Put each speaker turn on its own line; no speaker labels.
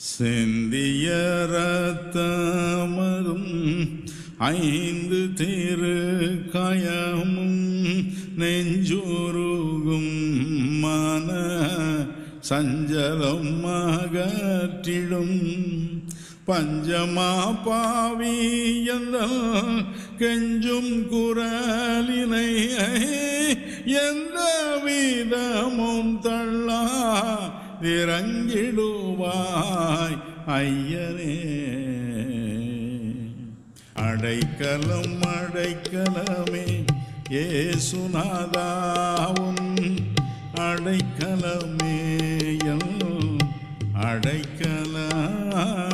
செந்திய ரத்தமரும் ஐந்து திரு கயமும் நெஞ்சுருகும் மன சஞ்சலம் அகற்றிடும் பஞ்சமா பாவி என்ற கெஞ்சும் குரலினை எந்த விதமும் தள்ளா இறங்கிடுவாய் ஐயனே அடைக்கலம் அடைக்கலமே ஏசுநாதாவும் அடைக்கலமே என் அடைக்கலமே